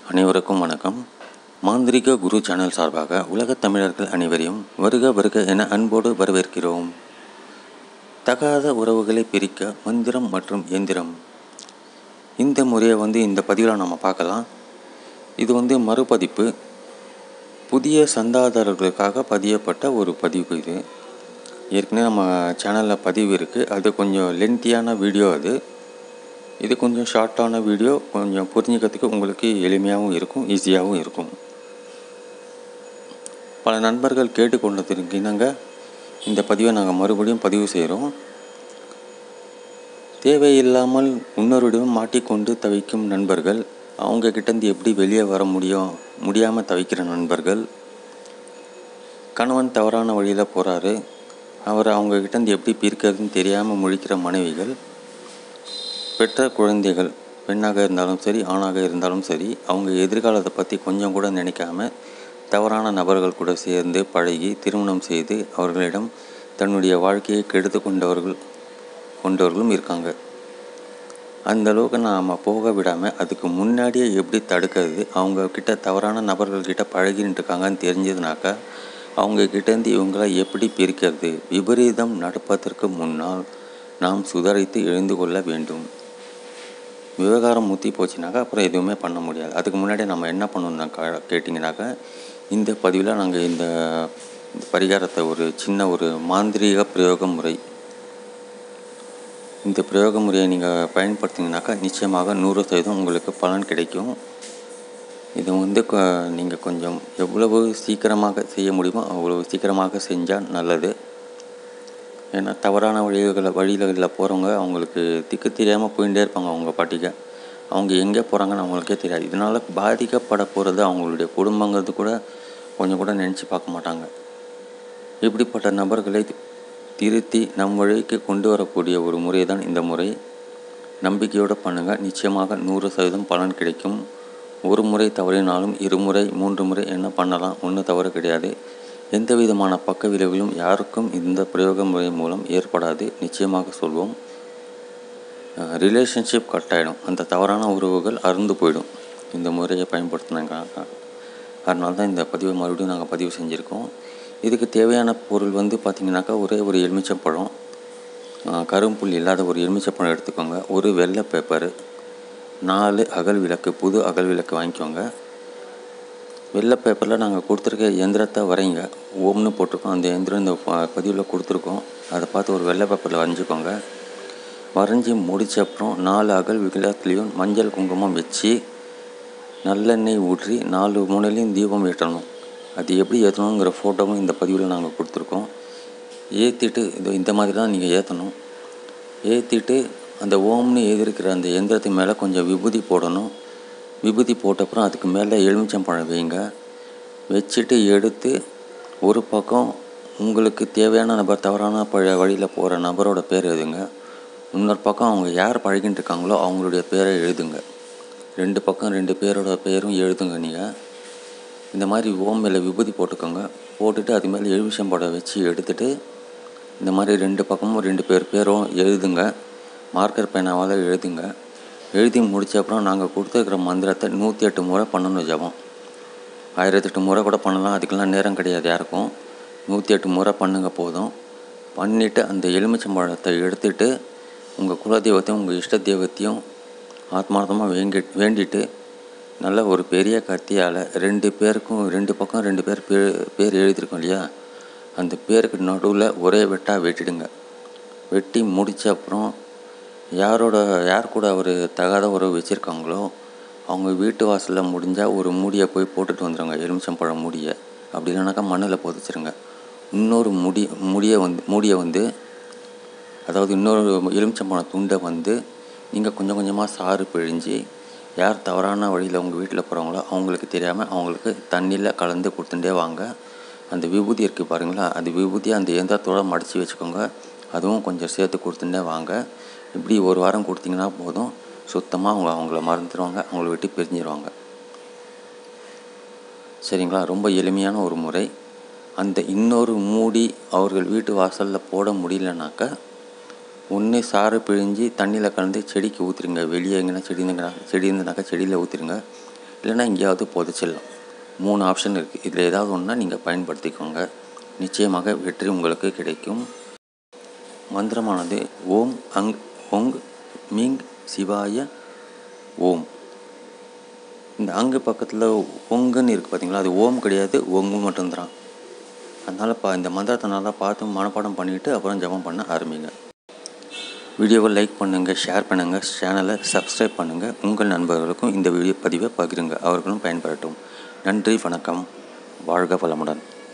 அனைவருக்கும் வணக்கம் மாந்திரிக குரு சேனல் சார்பாக உலகத் தமிழர்கள் அனைவரையும் வருக வருக என அன்போடு வரவேற்கிறோம் தகாத உறவுகளை பிரிக்க மந்திரம் மற்றும் எந்திரம் இந்த முறையை வந்து இந்த பதிவில் நம்ம பார்க்கலாம் இது வந்து மறுபதிப்பு புதிய சந்தாதாரர்களுக்காக பதியப்பட்ட ஒரு பதிவு இது ஏற்கனவே நம்ம சேனலில் பதிவு இருக்குது அது கொஞ்சம் லென்த்தியான வீடியோ அது இது கொஞ்சம் ஷார்ட்டான வீடியோ கொஞ்சம் புரிஞ்சுக்கிறதுக்கு உங்களுக்கு எளிமையாகவும் இருக்கும் ஈஸியாகவும் இருக்கும் பல நண்பர்கள் கேட்டுக்கொண்டதற்கு இணங்க இந்த பதிவை நாங்கள் மறுபடியும் பதிவு செய்கிறோம் தேவையில்லாமல் இன்னொருடன் மாட்டிக்கொண்டு தவிக்கும் நண்பர்கள் அவங்க கிட்டேருந்து எப்படி வெளியே வர முடியும் முடியாமல் தவிக்கிற நண்பர்கள் கணவன் தவறான வழியில் போகிறாரு அவர் அவங்க கிட்டேருந்து எப்படி பிரிக்கிறதுன்னு தெரியாமல் முழிக்கிற மனைவிகள் பெற்ற குழந்தைகள் பெண்ணாக இருந்தாலும் சரி ஆணாக இருந்தாலும் சரி அவங்க எதிர்காலத்தை பற்றி கொஞ்சம் கூட நினைக்காம தவறான நபர்கள் கூட சேர்ந்து பழகி திருமணம் செய்து அவர்களிடம் தன்னுடைய வாழ்க்கையை கெடுத்து கொண்டவர்கள் கொண்டவர்களும் இருக்காங்க அந்த அளவுக்கு நாம் போக விடாமல் அதுக்கு முன்னாடியே எப்படி தடுக்கிறது அவங்க கிட்ட தவறான நபர்கள் கிட்ட பழகின்னு இருக்காங்கன்னு தெரிஞ்சதுனாக்கா அவங்க கிட்டேருந்து இவங்களை எப்படி பிரிக்கிறது விபரீதம் நடப்பதற்கு முன்னால் நாம் சுதாரித்து எழுந்து கொள்ள வேண்டும் விவகாரம் முத்தி போச்சுனாக்கா அப்புறம் எதுவுமே பண்ண முடியாது அதுக்கு முன்னாடி நம்ம என்ன பண்ணணும்னாக்கா கேட்டிங்கனாக்கா இந்த பதிவில் நாங்கள் இந்த இந்த பரிகாரத்தை ஒரு சின்ன ஒரு மாந்திரீக பிரயோக முறை இந்த பிரயோக முறையை நீங்கள் பயன்படுத்திங்கனாக்கா நிச்சயமாக நூறு சதவீதம் உங்களுக்கு பலன் கிடைக்கும் இது வந்து நீங்கள் கொஞ்சம் எவ்வளவு சீக்கிரமாக செய்ய முடியுமோ அவ்வளவு சீக்கிரமாக செஞ்சால் நல்லது ஏன்னா தவறான வழிகளை வழிகளில் போகிறவங்க அவங்களுக்கு திக்கு தெரியாமல் போயிட்டே இருப்பாங்க அவங்க பாட்டிக்க அவங்க எங்கே போகிறாங்கன்னு அவங்களுக்கே தெரியாது இதனால் பாதிக்கப்பட போகிறது அவங்களுடைய குடும்பங்கிறது கூட கொஞ்சம் கூட நினச்சி பார்க்க மாட்டாங்க இப்படிப்பட்ட நபர்களை திருத்தி நம் வழிக்கு கொண்டு வரக்கூடிய ஒரு முறை தான் இந்த முறை நம்பிக்கையோடு பண்ணுங்கள் நிச்சயமாக நூறு சதவீதம் பலன் கிடைக்கும் ஒரு முறை தவறினாலும் இருமுறை மூன்று முறை என்ன பண்ணலாம் ஒன்றும் தவறு கிடையாது எந்த விதமான பக்க விளைவுகளும் யாருக்கும் இந்த பிரயோக முறை மூலம் ஏற்படாது நிச்சயமாக சொல்வோம் ரிலேஷன்ஷிப் கட் ஆகிடும் அந்த தவறான உறவுகள் அருந்து போயிடும் இந்த முறையை பயன்படுத்தினாங்க அதனால தான் இந்த பதிவை மறுபடியும் நாங்கள் பதிவு செஞ்சுருக்கோம் இதுக்கு தேவையான பொருள் வந்து பார்த்திங்கனாக்கா ஒரே ஒரு எலுமிச்சம்பழம் கரும்புல் இல்லாத ஒரு எலுமிச்சப்பழம் எடுத்துக்கோங்க ஒரு வெள்ளை பேப்பரு நாலு அகல் விளக்கு புது அகல் விளக்கு வாங்கிக்கோங்க வெள்ளை பேப்பரில் நாங்கள் கொடுத்துருக்க எந்திரத்தை வரைங்க ஓம்னு போட்டிருக்கோம் அந்த எந்திரம் இந்த பதிவில் கொடுத்துருக்கோம் அதை பார்த்து ஒரு வெள்ளை பேப்பரில் வரைஞ்சிக்கோங்க வரைஞ்சி முடித்த அப்புறம் நாலு அகல் விளக்குலேயும் மஞ்சள் குங்குமம் வச்சு நல்லெண்ணெய் ஊற்றி நாலு மூலையிலையும் தீபம் ஏற்றணும் அது எப்படி ஏற்றணுங்கிற ஃபோட்டோவும் இந்த பதிவில் நாங்கள் கொடுத்துருக்கோம் ஏற்றிட்டு இது இந்த மாதிரி தான் நீங்கள் ஏற்றணும் ஏற்றிட்டு அந்த ஓம்னு எழுதியிருக்கிற அந்த எந்திரத்து மேலே கொஞ்சம் விபூதி போடணும் விபூதி போட்டப்புறம் அதுக்கு மேலே எலுமிச்சம்பழம் வைங்க வச்சுட்டு எடுத்து ஒரு பக்கம் உங்களுக்கு தேவையான நபர் தவறான பழ வழியில் போகிற நபரோட பேர் எழுதுங்க இன்னொரு பக்கம் அவங்க யார் பழகின்னு இருக்காங்களோ அவங்களுடைய பேரை எழுதுங்க ரெண்டு பக்கம் ரெண்டு பேரோட பேரும் எழுதுங்க நீங்கள் இந்த மாதிரி ஓம் மேலே விபூதி போட்டுக்கோங்க போட்டுட்டு அது மேலே எலுமிச்சம்பழம் வச்சு எடுத்துகிட்டு இந்த மாதிரி ரெண்டு பக்கமும் ரெண்டு பேர் பேரும் எழுதுங்க மார்க்கர் பேனாவால் எழுதுங்க எழுதி முடித்த அப்புறம் நாங்கள் கொடுத்துருக்குற மந்திரத்தை நூற்றி எட்டு முறை பண்ணணும் ஜபம் ஆயிரத்தெட்டு முறை கூட பண்ணலாம் அதுக்கெல்லாம் நேரம் கிடையாது யாருக்கும் நூற்றி எட்டு முறை பண்ணுங்க போதும் பண்ணிவிட்டு அந்த எலுமிச்சம்பழத்தை எடுத்துகிட்டு உங்கள் குலதெய்வத்தையும் உங்கள் இஷ்ட தெய்வத்தையும் ஆத்மார்த்தமாக வேண்டி வேண்டிட்டு நல்ல ஒரு பெரிய கத்தியால் ரெண்டு பேருக்கும் ரெண்டு பக்கம் ரெண்டு பேர் பேர் பேர் எழுதியிருக்கோம் இல்லையா அந்த பேருக்கு நடுவில் ஒரே வெட்டாக வெட்டிடுங்க வெட்டி முடித்த அப்புறம் யாரோட யார் கூட அவர் தகாத உறவு வச்சுருக்காங்களோ அவங்க வீட்டு வாசலில் முடிஞ்சால் ஒரு மூடியை போய் போட்டுட்டு வந்துடுங்க எலுமிச்சம்பழம் மூடியை அப்படி இல்லைனாக்கா மண்ணில் புதைச்சிருங்க இன்னொரு முடி முடியை வந்து மூடியை வந்து அதாவது இன்னொரு எலுமிச்சம்பழம் துண்டை வந்து நீங்கள் கொஞ்சம் கொஞ்சமாக சாறு பிழிஞ்சு யார் தவறான வழியில் உங்கள் வீட்டில் போகிறாங்களோ அவங்களுக்கு தெரியாமல் அவங்களுக்கு தண்ணியில் கலந்து கொடுத்துட்டே வாங்க அந்த விபூதி இருக்குது பாருங்களா அந்த விபூதியை அந்த இயந்திரத்தோடு மடித்து வச்சுக்கோங்க அதுவும் கொஞ்சம் சேர்த்து கொடுத்துட்டே வாங்க இப்படி ஒரு வாரம் கொடுத்தீங்கன்னா போதும் சுத்தமாக அவங்க அவங்கள மறந்துடுவாங்க அவங்கள விட்டு பிரிஞ்சிருவாங்க சரிங்களா ரொம்ப எளிமையான ஒரு முறை அந்த இன்னொரு மூடி அவர்கள் வீட்டு வாசலில் போட முடியலனாக்கா ஒன்று சாறு பிழிஞ்சு தண்ணியில் கலந்து செடிக்கு ஊற்றுருங்க வெளியே எங்கன்னா செடி இருந்துங்கன்னா செடி இருந்ததுனாக்கா செடியில் ஊற்றிருங்க இல்லைன்னா எங்கேயாவது புதைச்சிடலாம் மூணு ஆப்ஷன் இருக்குது இதில் ஏதாவது ஒன்றா நீங்கள் பயன்படுத்திக்கோங்க நிச்சயமாக வெற்றி உங்களுக்கு கிடைக்கும் மந்திரமானது ஓம் அங் ஒங் மீங் சிவாய ஓம் இந்த அங்கு பக்கத்தில் ஒங்குன்னு இருக்குது பார்த்தீங்களா அது ஓம் கிடையாது ஒங்கு மட்டும்தான் அதனால் பா இந்த மந்திரத்தை நல்லா பார்த்து மனப்பாடம் பண்ணிவிட்டு அப்புறம் ஜெபம் பண்ண ஆரம்பிங்க வீடியோவை லைக் பண்ணுங்கள் ஷேர் பண்ணுங்கள் சேனலை சப்ஸ்கிரைப் பண்ணுங்கள் உங்கள் நண்பர்களுக்கும் இந்த வீடியோ பதிவை பகிருங்க அவர்களும் பயன்பெறட்டும் நன்றி வணக்கம் வாழ்க வளமுடன்